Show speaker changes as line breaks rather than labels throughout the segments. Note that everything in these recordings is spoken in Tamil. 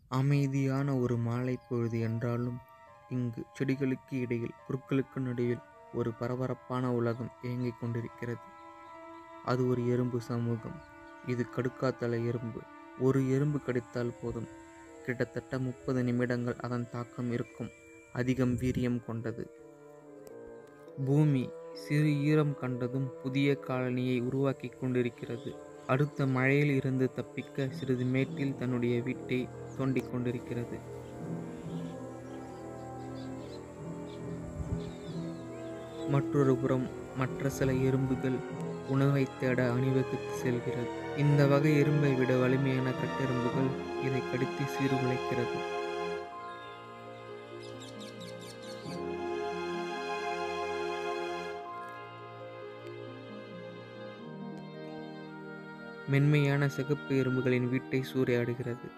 அமைதியான ஒரு மாலைப் பொழுது என்றாலும் இங்கு செடிகளுக்கு இடையில் புற்களுக்கு நடுவில் ஒரு பரபரப்பான உலகம் இயங்கிக் கொண்டிருக்கிறது அது ஒரு எறும்பு சமூகம் இது கடுக்காத்தலை எறும்பு ஒரு எறும்பு கடித்தால் போதும் கிட்டத்தட்ட முப்பது நிமிடங்கள் அதன் தாக்கம் இருக்கும் அதிகம் வீரியம் கொண்டது பூமி சிறு ஈரம் கண்டதும் புதிய காலனியை உருவாக்கி கொண்டிருக்கிறது அடுத்த மழையில் இருந்து தப்பிக்க சிறிது மேட்டில் தன்னுடைய வீட்டை தோண்டிக் கொண்டிருக்கிறது மற்றொரு புறம் மற்ற சில எறும்புகள் உணவை தேட அணிவகுத்து செல்கிறது இந்த வகை எறும்பை விட வலிமையான கட்டெறும்புகள் இதை கடித்து சீர்குலைக்கிறது மென்மையான சிகப்பு எறும்புகளின் வீட்டை சூறையாடுகிறது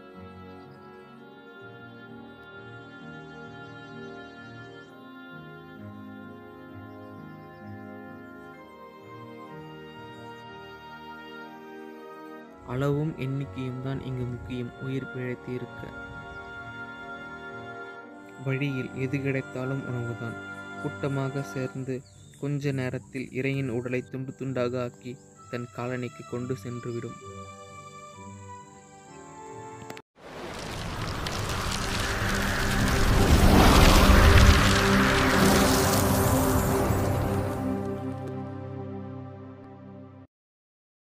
அளவும் எண்ணிக்கையும் தான் இங்கு முக்கியம் உயிர் பிழைத்து இருக்க வழியில் எது கிடைத்தாலும் உணவுதான் கூட்டமாக சேர்ந்து கொஞ்ச நேரத்தில் இரையின் உடலை துண்டு துண்டாக ஆக்கி தன் காலனிக்கு கொண்டு சென்றுவிடும்